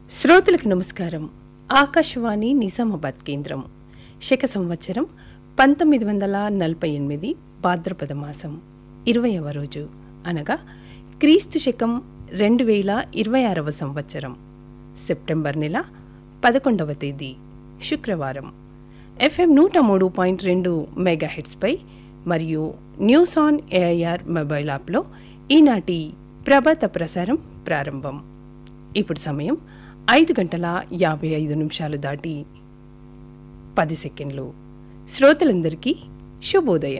శ్రోతలకు నమస్కారం ఆకాశవాణి నిజామాబాద్ కేంద్రం శక సంవత్సరం పంతొమ్మిది వందల నలభై ఎనిమిది భాద్రపద మాసం ఇరవయవ రోజు అనగా క్రీస్తు శకం రెండు వేల ఇరవై ఆరవ సంవత్సరం సెప్టెంబర్ నెల పదకొండవ తేదీ శుక్రవారం ఎఫ్ఎం నూట మూడు పాయింట్ రెండు మెగాహెట్స్పై మరియు న్యూస్ ఆన్ ఏఐఆర్ మొబైల్ యాప్లో ఈనాటి ప్రభాత ప్రసారం ప్రారంభం ఇప్పుడు సమయం ఐదు గంటల యాభై ఐదు నిమిషాలు దాటి పది సెకండ్లు శ్రోతలందరికీ శుభోదయం